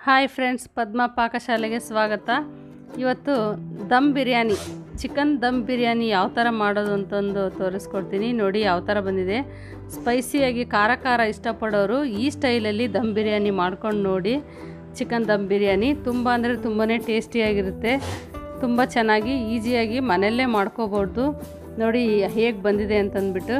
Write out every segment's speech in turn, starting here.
hi friends ಪದ್ಮ ಪಾಕಶಾಲೆಗೆ ಸ್ವಾಗತ ಇವತ್ತು ದಮ್ ಬಿರಿಯಾನಿ ಚಿಕನ್ ದಮ್ ಬಿರಿಯಾನಿ ಯಾವ ಥರ ಮಾಡೋದು ಅಂತಂದು ತೋರಿಸ್ಕೊಡ್ತೀನಿ ನೋಡಿ ಯಾವ ಥರ ಬಂದಿದೆ ಸ್ಪೈಸಿಯಾಗಿ ಖಾರ ಖಾರ ಇಷ್ಟಪಡೋರು ಈ ಸ್ಟೈಲಲ್ಲಿ ದಮ್ ಬಿರಿಯಾನಿ ಮಾಡ್ಕೊಂಡು ನೋಡಿ ಚಿಕನ್ ದಮ್ ಬಿರಿಯಾನಿ ತುಂಬ ಅಂದರೆ ತುಂಬಾ ಟೇಸ್ಟಿಯಾಗಿರುತ್ತೆ ತುಂಬ ಚೆನ್ನಾಗಿ ಈಸಿಯಾಗಿ ಮನೆಯಲ್ಲೇ ಮಾಡ್ಕೋಬೋದು ನೋಡಿ ಹೇಗೆ ಬಂದಿದೆ ಅಂತಂದ್ಬಿಟ್ಟು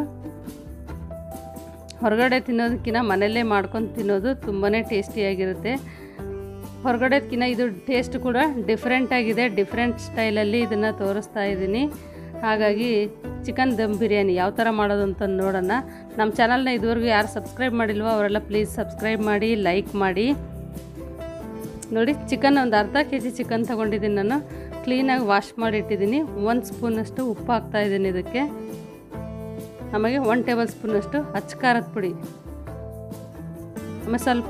ಹೊರಗಡೆ ತಿನ್ನೋದಕ್ಕಿಂತ ಮನೆಯಲ್ಲೇ ಮಾಡ್ಕೊಂಡು ತಿನ್ನೋದು ತುಂಬಾ ಟೇಸ್ಟಿಯಾಗಿರುತ್ತೆ ಹೊರಗಡೆದಕ್ಕಿಂತ ಇದು ಟೇಸ್ಟ್ ಕೂಡ ಡಿಫ್ರೆಂಟ್ ಆಗಿದೆ ಡಿಫ್ರೆಂಟ್ ಸ್ಟೈಲಲ್ಲಿ ಇದನ್ನು ತೋರಿಸ್ತಾ ಇದ್ದೀನಿ ಹಾಗಾಗಿ ಚಿಕನ್ ದಮ್ ಬಿರಿಯಾನಿ ಯಾವ ಥರ ಮಾಡೋದು ಅಂತ ನೋಡೋಣ ನಮ್ಮ ಚಾನಲ್ನ ಇದುವರೆಗೂ ಯಾರು ಸಬ್ಸ್ಕ್ರೈಬ್ ಮಾಡಿಲ್ವೋ ಅವರೆಲ್ಲ ಪ್ಲೀಸ್ ಸಬ್ಸ್ಕ್ರೈಬ್ ಮಾಡಿ ಲೈಕ್ ಮಾಡಿ ನೋಡಿ ಚಿಕನ್ ಒಂದು ಅರ್ಧ ಕೆ ಜಿ ಚಿಕನ್ ತೊಗೊಂಡಿದ್ದೀನಿ ನಾನು ಕ್ಲೀನಾಗಿ ವಾಶ್ ಮಾಡಿ ಇಟ್ಟಿದ್ದೀನಿ ಒಂದು ಸ್ಪೂನಷ್ಟು ಉಪ್ಪು ಹಾಕ್ತಾಯಿದ್ದೀನಿ ಇದಕ್ಕೆ ಆಮೇಲೆ ಒನ್ ಟೇಬಲ್ ಸ್ಪೂನಷ್ಟು ಅಚ್ಚ ಖಾರದ ಪುಡಿ ಆಮೇಲೆ ಸ್ವಲ್ಪ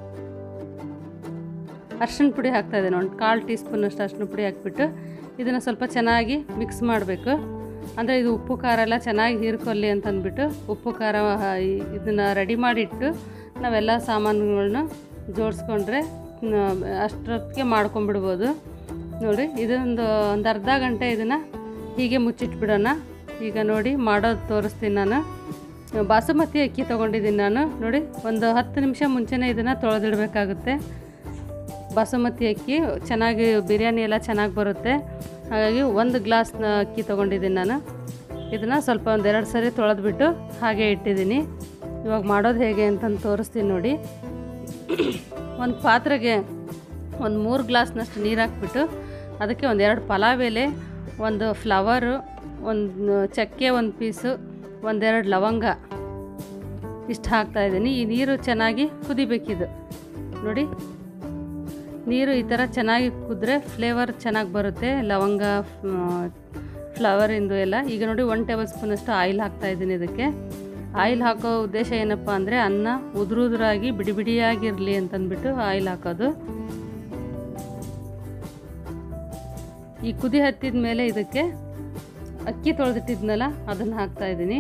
ಅರ್ಶಿಣ ಪುಡಿ ಹಾಕ್ತಾಯಿದ್ದೀನಿ ಒಂದು ಕಾಲು ಟೀ ಸ್ಪೂನಷ್ಟು ಅರ್ಶಿಣ ಪುಡಿ ಹಾಕ್ಬಿಟ್ಟು ಇದನ್ನು ಸ್ವಲ್ಪ ಚೆನ್ನಾಗಿ ಮಿಕ್ಸ್ ಮಾಡಬೇಕು ಅಂದರೆ ಇದು ಉಪ್ಪು ಖಾರ ಎಲ್ಲ ಚೆನ್ನಾಗಿ ಹೀರ್ಕೊಲ್ಲಿ ಅಂತಂದ್ಬಿಟ್ಟು ಉಪ್ಪು ಖಾರ ಇದನ್ನು ರೆಡಿ ಮಾಡಿಟ್ಟು ನಾವೆಲ್ಲ ಸಾಮಾನುಗಳನ್ನ ಜೋಡಿಸ್ಕೊಂಡ್ರೆ ಅಷ್ಟೊತ್ತಿಗೆ ಮಾಡ್ಕೊಂಬಿಡ್ಬೋದು ನೋಡಿ ಇದೊಂದು ಒಂದು ಅರ್ಧ ಗಂಟೆ ಇದನ್ನು ಹೀಗೆ ಮುಚ್ಚಿಟ್ಬಿಡೋಣ ಈಗ ನೋಡಿ ಮಾಡೋದು ತೋರಿಸ್ತೀನಿ ನಾನು ಬಾಸುಮತಿ ಅಕ್ಕಿ ತೊಗೊಂಡಿದ್ದೀನಿ ನಾನು ನೋಡಿ ಒಂದು ಹತ್ತು ನಿಮಿಷ ಮುಂಚೆನೇ ಇದನ್ನು ತೊಳೆದಿಡಬೇಕಾಗುತ್ತೆ ಬಾಸುಮತಿ ಅಕ್ಕಿ ಚೆನ್ನಾಗಿ ಬಿರಿಯಾನಿ ಎಲ್ಲ ಚೆನ್ನಾಗಿ ಬರುತ್ತೆ ಹಾಗಾಗಿ ಒಂದು ಗ್ಲಾಸ್ನ ಅಕ್ಕಿ ತೊಗೊಂಡಿದ್ದೀನಿ ನಾನು ಇದನ್ನು ಸ್ವಲ್ಪ ಒಂದೆರಡು ಸರಿ ತೊಳೆದ್ಬಿಟ್ಟು ಹಾಗೆ ಇಟ್ಟಿದ್ದೀನಿ ಇವಾಗ ಮಾಡೋದು ಹೇಗೆ ಅಂತಂದು ತೋರಿಸ್ತೀನಿ ನೋಡಿ ಒಂದು ಪಾತ್ರೆಗೆ ಒಂದು ಮೂರು ಗ್ಲಾಸ್ನಷ್ಟು ನೀರು ಹಾಕ್ಬಿಟ್ಟು ಅದಕ್ಕೆ ಒಂದೆರಡು ಪಲಾವ್ ಎಲೆ ಒಂದು ಫ್ಲವರು ಒಂದು ಚಕ್ಕೆ ಒಂದು ಪೀಸು ಒಂದೆರಡು ಲವಂಗ ಇಷ್ಟು ಹಾಕ್ತಾಯಿದ್ದೀನಿ ಈ ನೀರು ಚೆನ್ನಾಗಿ ಕುದಿಬೇಕಿದು ನೋಡಿ ನೀರು ಈ ಥರ ಚೆನ್ನಾಗಿ ಕುದ್ರೆ ಫ್ಲೇವರ್ ಚೆನ್ನಾಗಿ ಬರುತ್ತೆ ಲವಂಗ ಫ್ಲವರಿಂದು ಎಲ್ಲ ಈಗ ನೋಡಿ ಒನ್ ಟೇಬಲ್ ಸ್ಪೂನಷ್ಟು ಆಯಿಲ್ ಹಾಕ್ತಾಯಿದ್ದೀನಿ ಇದಕ್ಕೆ ಆಯಿಲ್ ಹಾಕೋ ಉದ್ದೇಶ ಏನಪ್ಪ ಅಂದರೆ ಅನ್ನ ಉದುರು ಉದುರಾಗಿ ಬಿಡಿ ಬಿಡಿಯಾಗಿರಲಿ ಅಂತಂದ್ಬಿಟ್ಟು ಆಯಿಲ್ ಹಾಕೋದು ಈ ಕುದಿ ಹತ್ತಿದ ಮೇಲೆ ಇದಕ್ಕೆ ಅಕ್ಕಿ ತೊಳೆದಿಟ್ಟಿದ್ನಲ್ಲ ಅದನ್ನು ಹಾಕ್ತಾಯಿದ್ದೀನಿ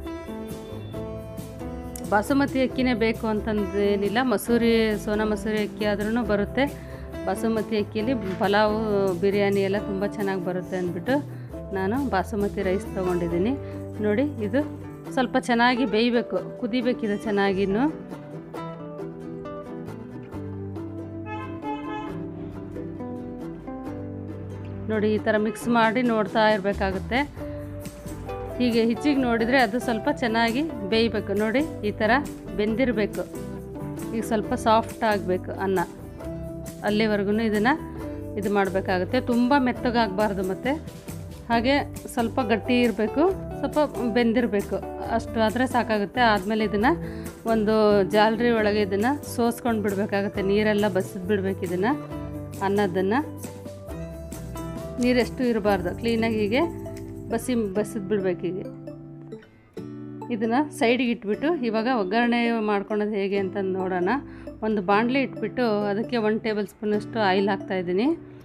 ಬಾಸುಮತಿ ಅಕ್ಕಿನೇ ಬೇಕು ಅಂತಂದೇನಿಲ್ಲ ಮಸೂರಿ ಸೋನಾ ಮಸೂರಿ ಅಕ್ಕಿ ಆದ್ರೂ ಬರುತ್ತೆ ಬಾಸುಮತಿ ಅಕ್ಕಿಯಲ್ಲಿ ಪಲಾವು ಬಿರಿಯಾನಿ ಎಲ್ಲ ತುಂಬ ಚೆನ್ನಾಗಿ ಬರುತ್ತೆ ಅಂದ್ಬಿಟ್ಟು ನಾನು ಬಾಸುಮತಿ ರೈಸ್ ತೊಗೊಂಡಿದ್ದೀನಿ ನೋಡಿ ಇದು ಸ್ವಲ್ಪ ಚೆನ್ನಾಗಿ ಬೇಯಬೇಕು ಕುದಿಬೇಕಿದೆ ಚೆನ್ನಾಗಿನ್ನು ನೋಡಿ ಈ ಥರ ಮಿಕ್ಸ್ ಮಾಡಿ ನೋಡ್ತಾ ಇರಬೇಕಾಗುತ್ತೆ ಹೀಗೆ ಹೆಚ್ಚಿಗೆ ನೋಡಿದರೆ ಅದು ಸ್ವಲ್ಪ ಚೆನ್ನಾಗಿ ಬೇಯಬೇಕು ನೋಡಿ ಈ ಥರ ಬೆಂದಿರಬೇಕು ಈಗ ಸ್ವಲ್ಪ ಸಾಫ್ಟ್ ಆಗಬೇಕು ಅನ್ನ ಅಲ್ಲಿವರೆಗೂ ಇದನ್ನು ಇದು ಮಾಡಬೇಕಾಗುತ್ತೆ ತುಂಬ ಮೆತ್ತಗಾಗಬಾರ್ದು ಮತ್ತು ಹಾಗೆ ಸ್ವಲ್ಪ ಗಟ್ಟಿ ಇರಬೇಕು ಸ್ವಲ್ಪ ಬೆಂದಿರಬೇಕು ಅಷ್ಟು ಆದರೆ ಸಾಕಾಗುತ್ತೆ ಆದಮೇಲೆ ಇದನ್ನು ಒಂದು ಜಾಲರಿ ಒಳಗೆ ಇದನ್ನು ಸೋಸ್ಕೊಂಡು ಬಿಡಬೇಕಾಗುತ್ತೆ ನೀರೆಲ್ಲ ಬಸಿದು ಬಿಡ್ಬೇಕು ಇದನ್ನು ಅನ್ನದನ್ನು ನೀರೆಷ್ಟು ಇರಬಾರ್ದು ಕ್ಲೀನಾಗಿ ಹೀಗೆ ಬಸಿ ಬಸಿದು ಬಿಡ್ಬೇಕು ಹೀಗೆ ಇದನ್ನು ಸೈಡಿಗೆ ಇಟ್ಬಿಟ್ಟು ಇವಾಗ ಒಗ್ಗರಣೆ ಮಾಡ್ಕೊಳೋದು ಹೇಗೆ ಅಂತ ನೋಡೋಣ ಒಂದು ಬಾಣಲೆ ಇಟ್ಬಿಟ್ಟು ಅದಕ್ಕೆ ಒನ್ ಟೇಬಲ್ ಸ್ಪೂನಷ್ಟು ಆಯಿಲ್ ಹಾಕ್ತಾಯಿದ್ದೀನಿ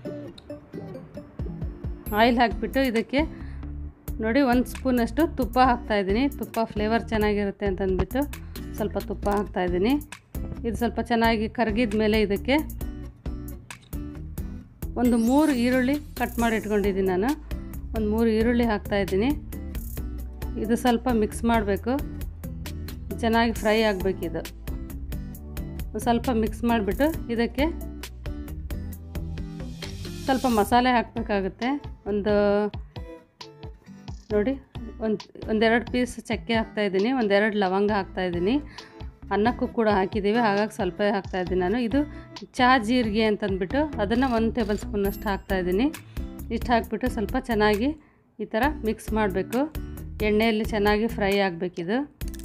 ಆಯಿಲ್ ಹಾಕಿಬಿಟ್ಟು ಇದಕ್ಕೆ ನೋಡಿ ಒಂದು ಸ್ಪೂನಷ್ಟು ತುಪ್ಪ ಹಾಕ್ತಾಯಿದ್ದೀನಿ ತುಪ್ಪ ಫ್ಲೇವರ್ ಚೆನ್ನಾಗಿರುತ್ತೆ ಅಂತಂದ್ಬಿಟ್ಟು ಸ್ವಲ್ಪ ತುಪ್ಪ ಹಾಕ್ತಾಯಿದ್ದೀನಿ ಇದು ಸ್ವಲ್ಪ ಚೆನ್ನಾಗಿ ಕರಗಿದ ಮೇಲೆ ಇದಕ್ಕೆ ಒಂದು ಮೂರು ಈರುಳ್ಳಿ ಕಟ್ ಮಾಡಿ ಇಟ್ಕೊಂಡಿದ್ದೀನಿ ನಾನು ಒಂದು ಮೂರು ಈರುಳ್ಳಿ ಹಾಕ್ತಾಯಿದ್ದೀನಿ ಇದು ಸ್ವಲ್ಪ ಮಿಕ್ಸ್ ಮಾಡಬೇಕು ಚೆನ್ನಾಗಿ ಫ್ರೈ ಆಗಬೇಕಿದು ಸ್ವಲ್ಪ ಮಿಕ್ಸ್ ಮಾಡಿಬಿಟ್ಟು ಇದಕ್ಕೆ ಸ್ವಲ್ಪ ಮಸಾಲೆ ಹಾಕಬೇಕಾಗುತ್ತೆ ಒಂದು ನೋಡಿ ಒಂದು ಒಂದೆರಡು ಪೀಸ್ ಚಕ್ಕೆ ಹಾಕ್ತಾಯಿದ್ದೀನಿ ಒಂದೆರಡು ಲವಂಗ ಹಾಕ್ತಾಯಿದ್ದೀನಿ ಅನ್ನಕ್ಕೂ ಕೂಡ ಹಾಕಿದ್ದೀವಿ ಹಾಗಾಗಿ ಸ್ವಲ್ಪ ಹಾಕ್ತಾಯಿದ್ದೀನಿ ನಾನು ಇದು ಚಹಾ ಜೀರಿಗೆ ಅಂತಂದ್ಬಿಟ್ಟು ಅದನ್ನು ಒಂದು ಟೇಬಲ್ ಸ್ಪೂನಷ್ಟು ಹಾಕ್ತಾಯಿದ್ದೀನಿ ಇಷ್ಟು ಹಾಕ್ಬಿಟ್ಟು ಸ್ವಲ್ಪ ಚೆನ್ನಾಗಿ ಈ ಥರ ಮಿಕ್ಸ್ ಮಾಡಬೇಕು ಎಣ್ಣೆಯಲ್ಲಿ ಚೆನ್ನಾಗಿ ಫ್ರೈ ಆಗಬೇಕಿದು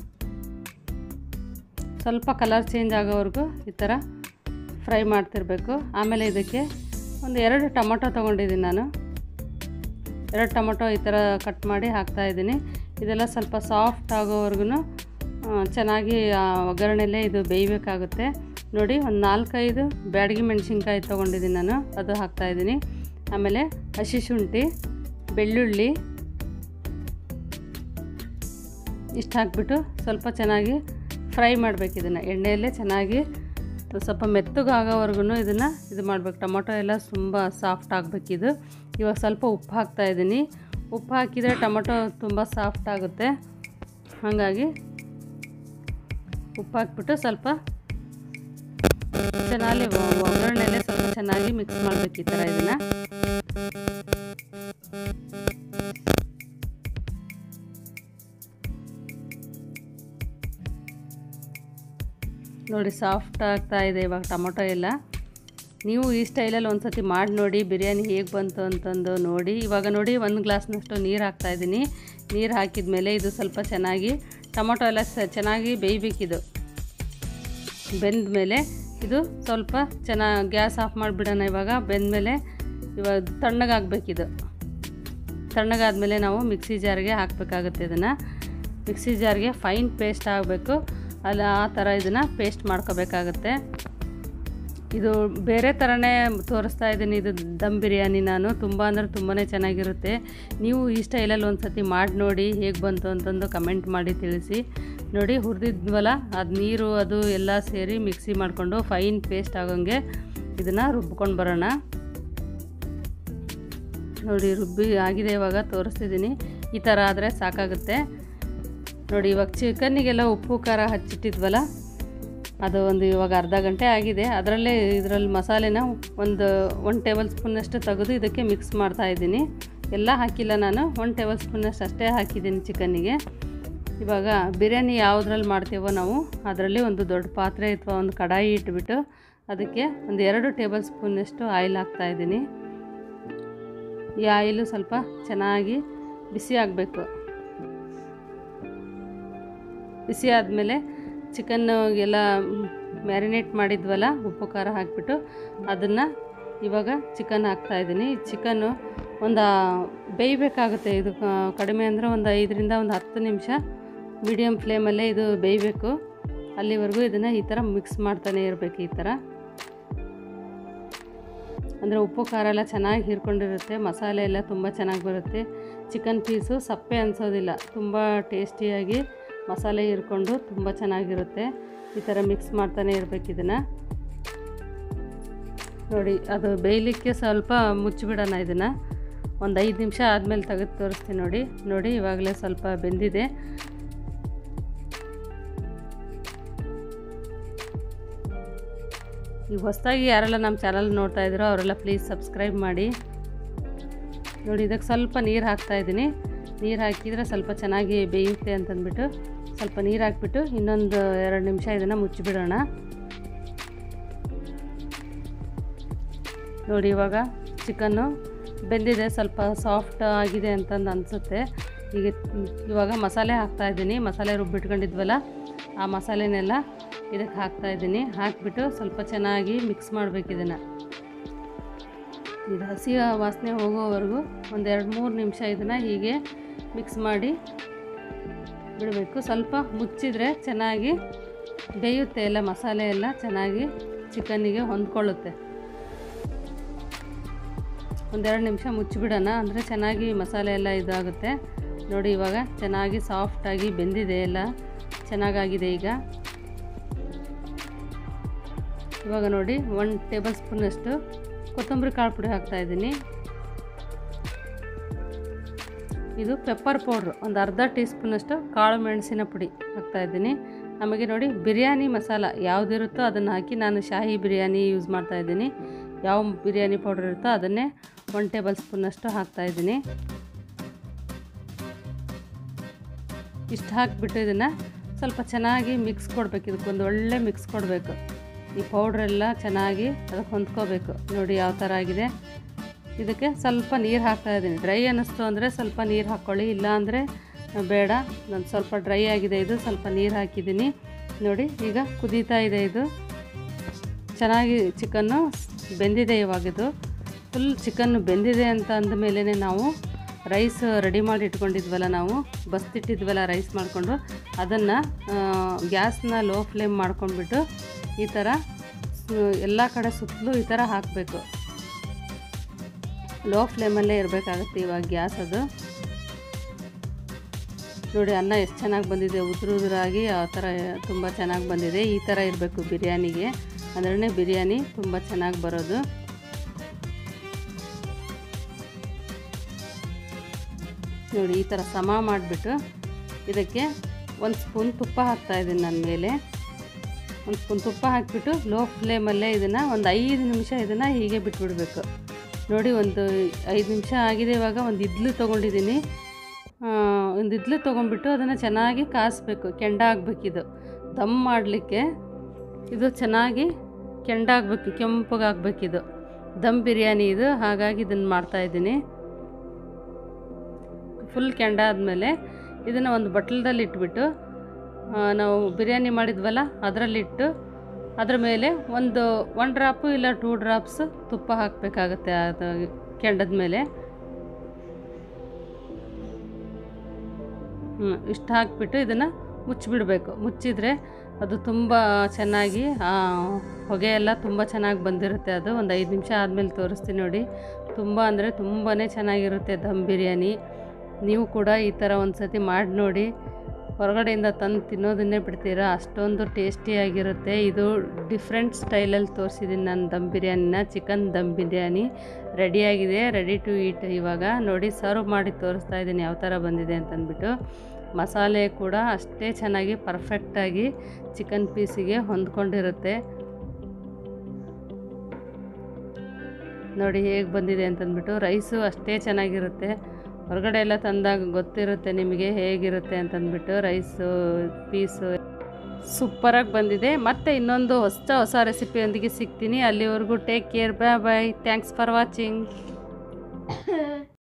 ಸ್ವಲ್ಪ ಕಲರ್ ಚೇಂಜ್ ಆಗೋವರೆಗೂ ಈ ಥರ ಫ್ರೈ ಮಾಡ್ತಿರಬೇಕು ಆಮೇಲೆ ಇದಕ್ಕೆ ಒಂದು ಎರಡು ಟೊಮೊಟೊ ತೊಗೊಂಡಿದ್ದೀನಿ ನಾನು ಎರಡು ಟೊಮೊಟೊ ಈ ಥರ ಕಟ್ ಮಾಡಿ ಹಾಕ್ತಾಯಿದ್ದೀನಿ ಇದೆಲ್ಲ ಸ್ವಲ್ಪ ಸಾಫ್ಟ್ ಆಗೋವರೆಗೂ ಚೆನ್ನಾಗಿ ಒಗ್ಗರಣೆಲ್ಲೇ ಇದು ಬೇಯಬೇಕಾಗುತ್ತೆ ನೋಡಿ ಒಂದು ನಾಲ್ಕೈದು ಬ್ಯಾಡಗಿ ಮೆಣಸಿನ್ಕಾಯಿ ತೊಗೊಂಡಿದ್ದೀನಿ ನಾನು ಅದು ಹಾಕ್ತಾಯಿದ್ದೀನಿ ಆಮೇಲೆ ಹಸಿ ಶುಂಠಿ ಬೆಳ್ಳುಳ್ಳಿ ಇಷ್ಟು ಹಾಕ್ಬಿಟ್ಟು ಸ್ವಲ್ಪ ಚೆನ್ನಾಗಿ ಫ್ರೈ ಮಾಡಬೇಕು ಇದನ್ನು ಎಣ್ಣೆಯಲ್ಲೇ ಚೆನ್ನಾಗಿ ಸ್ವಲ್ಪ ಮೆತ್ತಗಾಗೋವರೆಗೂ ಇದನ್ನು ಇದು ಮಾಡಬೇಕು ಟೊಮೊಟೊ ಎಲ್ಲ ತುಂಬ ಸಾಫ್ಟ್ ಆಗಬೇಕಿದು ಇವಾಗ ಸ್ವಲ್ಪ ಉಪ್ಪು ಹಾಕ್ತಾ ಇದ್ದೀನಿ ಉಪ್ಪು ಹಾಕಿದರೆ ಟೊಮೊಟೊ ತುಂಬ ಸಾಫ್ಟ್ ಆಗುತ್ತೆ ಹಾಗಾಗಿ ಉಪ್ಪು ಹಾಕ್ಬಿಟ್ಟು ಸ್ವಲ್ಪ ಚೆನ್ನಾಗಿ ಒಗ್ಗರಣೆಲೆ ಸ್ವಲ್ಪ ಚೆನ್ನಾಗಿ ಮಿಕ್ಸ್ ಮಾಡಬೇಕು ಈ ಥರ ಇದನ್ನು ನೋಡಿ ಸಾಫ್ಟ್ ಆಗ್ತಾ ಇದೆ ಇವಾಗ ಟೊಮೊಟೊ ಎಲ್ಲ ನೀವು ಈ ಸ್ಟೈಲಲ್ಲಿ ಒಂದು ಸತಿ ಮಾಡಿ ನೋಡಿ ಬಿರಿಯಾನಿ ಹೇಗೆ ಬಂತು ಅಂತಂದು ನೋಡಿ ಇವಾಗ ನೋಡಿ ಒಂದು ಗ್ಲಾಸ್ನಷ್ಟು ನೀರು ಹಾಕ್ತಾಯಿದ್ದೀನಿ ನೀರು ಹಾಕಿದ ಮೇಲೆ ಇದು ಸ್ವಲ್ಪ ಚೆನ್ನಾಗಿ ಟೊಮೊಟೊ ಎಲ್ಲ ಚೆನ್ನಾಗಿ ಬೇಯಬೇಕಿದು ಬೆಂದ ಮೇಲೆ ಇದು ಸ್ವಲ್ಪ ಚೆನ್ನಾಗಿ ಗ್ಯಾಸ್ ಆಫ್ ಮಾಡಿಬಿಡೋಣ ಇವಾಗ ಬೆಂದಮೇಲೆ ಇವಾಗ ತಣ್ಣಗಾಗಬೇಕಿದು ತಣ್ಣಗಾದ್ಮೇಲೆ ನಾವು ಮಿಕ್ಸಿ ಜಾರ್ಗೆ ಹಾಕಬೇಕಾಗುತ್ತೆ ಇದನ್ನು ಮಿಕ್ಸಿ ಜಾರ್ಗೆ ಫೈನ್ ಪೇಸ್ಟ್ ಆಗಬೇಕು ಅಲ್ಲ ಆ ಥರ ಇದನ್ನು ಪೇಸ್ಟ್ ಮಾಡ್ಕೋಬೇಕಾಗತ್ತೆ ಇದು ಬೇರೆ ಥರನೇ ತೋರಿಸ್ತಾ ಇದ್ದೀನಿ ಇದು ದಮ್ ಬಿರಿಯಾನಿ ನಾನು ತುಂಬ ಅಂದರೆ ತುಂಬಾ ಚೆನ್ನಾಗಿರುತ್ತೆ ನೀವು ಈ ಸ್ಟೈಲಲ್ಲಿ ಒಂದು ಸತಿ ಮಾಡಿ ನೋಡಿ ಹೇಗೆ ಬಂತು ಅಂತಂದು ಕಮೆಂಟ್ ಮಾಡಿ ತಿಳಿಸಿ ನೋಡಿ ಹುರಿದಿದ್ವಲ್ಲ ಅದು ನೀರು ಅದು ಎಲ್ಲ ಸೇರಿ ಮಿಕ್ಸಿ ಮಾಡಿಕೊಂಡು ಫೈನ್ ಪೇಸ್ಟ್ ಆಗೋಂಗೆ ಇದನ್ನು ರುಬ್ಕೊಂಡು ಬರೋಣ ನೋಡಿ ರುಬ್ಬಿ ಆಗಿದೆ ಇವಾಗ ತೋರಿಸ್ತಿದ್ದೀನಿ ಈ ಥರ ಆದರೆ ಸಾಕಾಗುತ್ತೆ ನೋಡಿ ಇವಾಗ ಚಿಕನ್ನಿಗೆಲ್ಲ ಉಪ್ಪು ಖಾರ ಹಚ್ಚಿಟ್ಟಿದ್ವಲ್ಲ ಅದು ಒಂದು ಇವಾಗ ಅರ್ಧ ಗಂಟೆ ಆಗಿದೆ ಅದರಲ್ಲೇ ಇದರಲ್ಲಿ ಮಸಾಲೆನ ಒಂದು ಒನ್ ಟೇಬಲ್ ಸ್ಪೂನಷ್ಟು ತೆಗೆದು ಇದಕ್ಕೆ ಮಿಕ್ಸ್ ಮಾಡ್ತಾ ಇದ್ದೀನಿ ಎಲ್ಲ ಹಾಕಿಲ್ಲ ನಾನು ಒನ್ ಟೇಬಲ್ ಸ್ಪೂನಷ್ಟು ಅಷ್ಟೇ ಹಾಕಿದ್ದೀನಿ ಚಿಕನ್ನಿಗೆ ಇವಾಗ ಬಿರಿಯಾನಿ ಯಾವುದ್ರಲ್ಲಿ ಮಾಡ್ತೀವೋ ನಾವು ಅದರಲ್ಲಿ ಒಂದು ದೊಡ್ಡ ಪಾತ್ರೆ ಅಥವಾ ಒಂದು ಕಡಾಯಿ ಇಟ್ಬಿಟ್ಟು ಅದಕ್ಕೆ ಒಂದು ಎರಡು ಟೇಬಲ್ ಸ್ಪೂನಷ್ಟು ಆಯಿಲ್ ಹಾಕ್ತಾಯಿದ್ದೀನಿ ಈ ಆಯಿಲು ಸ್ವಲ್ಪ ಚೆನ್ನಾಗಿ ಬಿಸಿ ಆಗಬೇಕು ಬಿಸಿ ಆದಮೇಲೆ ಚಿಕನ್ನು ಎಲ್ಲ ಮ್ಯಾರಿನೇಟ್ ಮಾಡಿದ್ವಲ್ಲ ಉಪ್ಪು ಖಾರ ಹಾಕಿಬಿಟ್ಟು ಅದನ್ನು ಇವಾಗ ಚಿಕನ್ ಹಾಕ್ತಾಯಿದ್ದೀನಿ ಚಿಕನ್ನು ಒಂದು ಬೇಯಬೇಕಾಗುತ್ತೆ ಇದು ಕಡಿಮೆ ಅಂದರೆ ಒಂದು ಐದರಿಂದ ಒಂದು ಹತ್ತು ನಿಮಿಷ ಮೀಡಿಯಮ್ ಫ್ಲೇಮಲ್ಲೇ ಇದು ಬೇಯಬೇಕು ಅಲ್ಲಿವರೆಗೂ ಇದನ್ನು ಈ ಥರ ಮಿಕ್ಸ್ ಮಾಡ್ತಾನೆ ಇರಬೇಕು ಈ ಥರ ಅಂದರೆ ಉಪ್ಪು ಖಾರ ಎಲ್ಲ ಚೆನ್ನಾಗಿ ಹೀರ್ಕೊಂಡಿರುತ್ತೆ ಮಸಾಲೆ ಎಲ್ಲ ತುಂಬ ಚೆನ್ನಾಗಿ ಬರುತ್ತೆ ಚಿಕನ್ ಪೀಸು ಸಪ್ಪೆ ಅನಿಸೋದಿಲ್ಲ ತುಂಬ ಟೇಸ್ಟಿಯಾಗಿ ಮಸಾಲೆ ಹೀರ್ಕೊಂಡು ತುಂಬ ಚೆನ್ನಾಗಿರುತ್ತೆ ಈ ಥರ ಮಿಕ್ಸ್ ಮಾಡ್ತಾನೆ ಇರಬೇಕು ಇದನ್ನು ನೋಡಿ ಅದು ಬೇಯಲಿಕ್ಕೆ ಸ್ವಲ್ಪ ಮುಚ್ಚಿಬಿಡೋಣ ಇದನ್ನು ಒಂದು ಐದು ನಿಮಿಷ ಆದಮೇಲೆ ತೆಗೆದು ತೋರಿಸ್ತೀನಿ ನೋಡಿ ನೋಡಿ ಇವಾಗಲೇ ಸ್ವಲ್ಪ ಬೆಂದಿದೆ ಈಗ ಹೊಸದಾಗಿ ಯಾರೆಲ್ಲ ನಮ್ಮ ಚಾನಲ್ ನೋಡ್ತಾ ಇದ್ದೀರೋ ಅವರೆಲ್ಲ ಪ್ಲೀಸ್ ಸಬ್ಸ್ಕ್ರೈಬ್ ಮಾಡಿ ನೋಡಿ ಇದಕ್ಕೆ ಸ್ವಲ್ಪ ನೀರು ಹಾಕ್ತಾಯಿದ್ದೀನಿ ನೀರು ಹಾಕಿದರೆ ಸ್ವಲ್ಪ ಚೆನ್ನಾಗಿ ಬೇಯುತ್ತೆ ಅಂತಂದ್ಬಿಟ್ಟು ಸ್ವಲ್ಪ ನೀರು ಹಾಕ್ಬಿಟ್ಟು ಇನ್ನೊಂದು ಎರಡು ನಿಮಿಷ ಇದನ್ನು ಮುಚ್ಚಿಬಿಡೋಣ ನೋಡಿ ಇವಾಗ ಚಿಕನ್ನು ಬೆಂದಿದೆ ಸ್ವಲ್ಪ ಸಾಫ್ಟ್ ಆಗಿದೆ ಅಂತಂದು ಅನಿಸುತ್ತೆ ಈಗ ಇವಾಗ ಮಸಾಲೆ ಹಾಕ್ತಾಯಿದ್ದೀನಿ ಮಸಾಲೆ ರುಬ್ಬಿಟ್ಕೊಂಡಿದ್ವಲ್ಲ ಆ ಮಸಾಲೆನೆಲ್ಲ ಇದಕ್ಕೆ ಹಾಕ್ತಾಯಿದ್ದೀನಿ ಹಾಕಿಬಿಟ್ಟು ಸ್ವಲ್ಪ ಚೆನ್ನಾಗಿ ಮಿಕ್ಸ್ ಮಾಡಬೇಕು ಇದನ್ನು ಇದು ಹಸಿ ವಾಸನೆ ಹೋಗೋವರೆಗೂ ಒಂದು ಎರಡು ಮೂರು ನಿಮಿಷ ಇದನ್ನು ಹೀಗೆ ಮಿಕ್ಸ್ ಮಾಡಿ ಬಿಡಬೇಕು ಸ್ವಲ್ಪ ಮುಚ್ಚಿದರೆ ಚೆನ್ನಾಗಿ ಬೇಯುತ್ತೆ ಎಲ್ಲ ಮಸಾಲೆ ಎಲ್ಲ ಚೆನ್ನಾಗಿ ಚಿಕನ್ನಿಗೆ ಹೊಂದ್ಕೊಳ್ಳುತ್ತೆ ಒಂದೆರಡು ನಿಮಿಷ ಮುಚ್ಚಿಬಿಡೋಣ ಅಂದರೆ ಚೆನ್ನಾಗಿ ಮಸಾಲೆ ಎಲ್ಲ ಇದಾಗುತ್ತೆ ನೋಡಿ ಇವಾಗ ಚೆನ್ನಾಗಿ ಸಾಫ್ಟಾಗಿ ಬೆಂದಿದೆ ಎಲ್ಲ ಚೆನ್ನಾಗಾಗಿದೆ ಈಗ ಇವಾಗ ನೋಡಿ ಒನ್ ಟೇಬಲ್ ಸ್ಪೂನಷ್ಟು ಕೊತ್ತಂಬರಿ ಕಾಳು ಪುಡಿ ಹಾಕ್ತಾಯಿದ್ದೀನಿ ಇದು ಪೆಪ್ಪರ್ ಪೌಡ್ರು ಒಂದು ಅರ್ಧ ಟೀ ಸ್ಪೂನಷ್ಟು ಕಾಳು ಮೆಣಸಿನ ಪುಡಿ ಹಾಕ್ತಾಯಿದ್ದೀನಿ ನಮಗೆ ನೋಡಿ ಬಿರಿಯಾನಿ ಮಸಾಲ ಯಾವುದಿರುತ್ತೋ ಅದನ್ನು ಹಾಕಿ ನಾನು ಶಾಹಿ ಬಿರಿಯಾನಿ ಯೂಸ್ ಮಾಡ್ತಾಯಿದ್ದೀನಿ ಯಾವ ಬಿರಿಯಾನಿ ಪೌಡ್ರ್ ಇರುತ್ತೋ ಅದನ್ನೇ ಒನ್ ಟೇಬಲ್ ಸ್ಪೂನಷ್ಟು ಹಾಕ್ತಾಯಿದ್ದೀನಿ ಇಷ್ಟು ಹಾಕಿಬಿಟ್ಟು ಇದನ್ನು ಸ್ವಲ್ಪ ಚೆನ್ನಾಗಿ ಮಿಕ್ಸ್ ಕೊಡಬೇಕು ಇದಕ್ಕೊಂದು ಒಳ್ಳೆ ಮಿಕ್ಸ್ ಕೊಡಬೇಕು ಈ ಪೌಡ್ರೆಲ್ಲ ಚೆನ್ನಾಗಿ ಅದಕ್ಕೆ ಹೊಂದ್ಕೋಬೇಕು ನೋಡಿ ಯಾವ ಥರ ಆಗಿದೆ ಇದಕ್ಕೆ ಸ್ವಲ್ಪ ನೀರು ಹಾಕ್ತಾಯಿದ್ದೀನಿ ಡ್ರೈ ಅನ್ನಿಸ್ತು ಅಂದರೆ ಸ್ವಲ್ಪ ನೀರು ಹಾಕ್ಕೊಳ್ಳಿ ಇಲ್ಲ ಅಂದರೆ ಬೇಡ ನಾನು ಸ್ವಲ್ಪ ಡ್ರೈ ಆಗಿದೆ ಇದು ಸ್ವಲ್ಪ ನೀರು ಹಾಕಿದ್ದೀನಿ ನೋಡಿ ಈಗ ಕುದೀತಾ ಇದೆ ಇದು ಚೆನ್ನಾಗಿ ಚಿಕನ್ನು ಬೆಂದಿದೆ ಇವಾಗಿದು ಫುಲ್ ಚಿಕನ್ ಬೆಂದಿದೆ ಅಂತ ಅಂದಮೇಲೆ ನಾವು ರೈಸ್ ರೆಡಿ ಮಾಡಿ ಇಟ್ಕೊಂಡಿದ್ವಲ್ಲ ನಾವು ಬಸ್ತಿಟ್ಟಿದ್ವಲ್ಲ ರೈಸ್ ಮಾಡಿಕೊಂಡು ಅದನ್ನು ಗ್ಯಾಸ್ನ ಲೋ ಫ್ಲೇಮ್ ಮಾಡ್ಕೊಂಡ್ಬಿಟ್ಟು ಈ ಥರ ಎಲ್ಲ ಕಡೆ ಸುತ್ತಲೂ ಈ ಥರ ಹಾಕಬೇಕು ಲೋ ಫ್ಲೇಮಲ್ಲೇ ಇರಬೇಕಾಗುತ್ತೆ ಇವಾಗ ಗ್ಯಾಸ್ ಅದು ನೋಡಿ ಅನ್ನ ಎಷ್ಟು ಚೆನ್ನಾಗಿ ಬಂದಿದೆ ಉದುರು ಉದುರಾಗಿ ಆ ಥರ ತುಂಬ ಚೆನ್ನಾಗಿ ಬಂದಿದೆ ಈ ಥರ ಇರಬೇಕು ಬಿರಿಯಾನಿಗೆ ಅಂದ್ರೆ ಬಿರಿಯಾನಿ ತುಂಬ ಚೆನ್ನಾಗಿ ಬರೋದು ನೋಡಿ ಈ ಥರ ಸಮ ಮಾಡಿಬಿಟ್ಟು ಇದಕ್ಕೆ ಒಂದು ಸ್ಪೂನ್ ತುಪ್ಪ ಹಾಕ್ತಾಯಿದ್ದೀನಿ ನನ್ನ ಮೇಲೆ ಒಂದು ಸ್ಪೂನ್ ತುಪ್ಪ ಹಾಕಿಬಿಟ್ಟು ಲೋ ಫ್ಲೇಮಲ್ಲೇ ಇದನ್ನು ಒಂದು ಐದು ನಿಮಿಷ ಇದನ್ನು ಹೀಗೆ ಬಿಟ್ಬಿಡಬೇಕು ನೋಡಿ ಒಂದು ಐದು ನಿಮಿಷ ಆಗಿದೆ ಇವಾಗ ಒಂದು ಇಡ್ಲಿ ತೊಗೊಂಡಿದ್ದೀನಿ ಒಂದು ಇಡ್ಲಿ ತೊಗೊಂಡ್ಬಿಟ್ಟು ಅದನ್ನು ಚೆನ್ನಾಗಿ ಕಾಸಬೇಕು ಕೆಂಡ ಆಗಬೇಕಿದು ದಮ್ ಮಾಡಲಿಕ್ಕೆ ಇದು ಚೆನ್ನಾಗಿ ಕೆಂಡ ಆಗಬೇಕು ಕೆಂಪಗಾಗಬೇಕಿದು ದಮ್ ಬಿರಿಯಾನಿ ಇದು ಹಾಗಾಗಿ ಇದನ್ನು ಮಾಡ್ತಾಯಿದ್ದೀನಿ ಫುಲ್ ಕೆಂಡ ಆದಮೇಲೆ ಇದನ್ನು ಒಂದು ಬಟ್ಲದಲ್ಲಿ ಇಟ್ಬಿಟ್ಟು ನಾವು ಬಿರಿಯಾನಿ ಮಾಡಿದ್ವಲ್ಲ ಅದರಲ್ಲಿಟ್ಟು ಅದ್ರ ಮೇಲೆ ಒಂದು ಒನ್ ಡ್ರಾಪು ಇಲ್ಲ ಟೂ ಡ್ರಾಪ್ಸ್ ತುಪ್ಪ ಹಾಕಬೇಕಾಗತ್ತೆ ಅದು ಕೆಂಡದ ಮೇಲೆ ಹ್ಞೂ ಇಷ್ಟು ಹಾಕಿಬಿಟ್ಟು ಇದನ್ನು ಮುಚ್ಚಿಬಿಡಬೇಕು ಮುಚ್ಚಿದರೆ ಅದು ತುಂಬ ಚೆನ್ನಾಗಿ ಹೊಗೆ ಎಲ್ಲ ತುಂಬ ಚೆನ್ನಾಗಿ ಬಂದಿರುತ್ತೆ ಅದು ಒಂದು ಐದು ನಿಮಿಷ ಆದಮೇಲೆ ತೋರಿಸ್ತೀನಿ ನೋಡಿ ತುಂಬ ಅಂದರೆ ತುಂಬಾ ಚೆನ್ನಾಗಿರುತ್ತೆ ದಮ್ ಬಿರಿಯಾನಿ ನೀವು ಕೂಡ ಈ ಥರ ಒಂದು ಸತಿ ಮಾಡಿ ನೋಡಿ ಹೊರಗಡೆಯಿಂದ ತಂದು ತಿನ್ನೋದನ್ನೇ ಬಿಡ್ತೀರಾ ಅಷ್ಟೊಂದು ಟೇಸ್ಟಿಯಾಗಿರುತ್ತೆ ಇದು ಡಿಫ್ರೆಂಟ್ ಸ್ಟೈಲಲ್ಲಿ ತೋರಿಸಿದ್ದೀನಿ ನಾನು ದಮ್ ಬಿರಿಯಾನಿನ ಚಿಕನ್ ದಮ್ ಬಿರಿಯಾನಿ ರೆಡಿಯಾಗಿದೆ ರೆಡಿ ಟು ಈಟ್ ಇವಾಗ ನೋಡಿ ಸರ್ವ್ ಮಾಡಿ ತೋರಿಸ್ತಾ ಇದ್ದೀನಿ ಯಾವ ಥರ ಬಂದಿದೆ ಅಂತಂದ್ಬಿಟ್ಟು ಮಸಾಲೆ ಕೂಡ ಅಷ್ಟೇ ಚೆನ್ನಾಗಿ ಪರ್ಫೆಕ್ಟಾಗಿ ಚಿಕನ್ ಪೀಸಿಗೆ ಹೊಂದ್ಕೊಂಡಿರುತ್ತೆ ನೋಡಿ ಹೇಗೆ ಬಂದಿದೆ ಅಂತಂದ್ಬಿಟ್ಟು ರೈಸು ಅಷ್ಟೇ ಚೆನ್ನಾಗಿರುತ್ತೆ ಹೊರಗಡೆ ಎಲ್ಲ ತಂದಾಗ ಗೊತ್ತಿರುತ್ತೆ ನಿಮಗೆ ಹೇಗಿರುತ್ತೆ ಅಂತಂದ್ಬಿಟ್ಟು ರೈಸು ಪೀಸು ಸೂಪರಾಗಿ ಬಂದಿದೆ ಮತ್ತು ಇನ್ನೊಂದು ಹೊಸ ಹೊಸ ರೆಸಿಪಿಯೊಂದಿಗೆ ಸಿಗ್ತೀನಿ ಅಲ್ಲಿವರೆಗೂ take care bye bye thanks for watching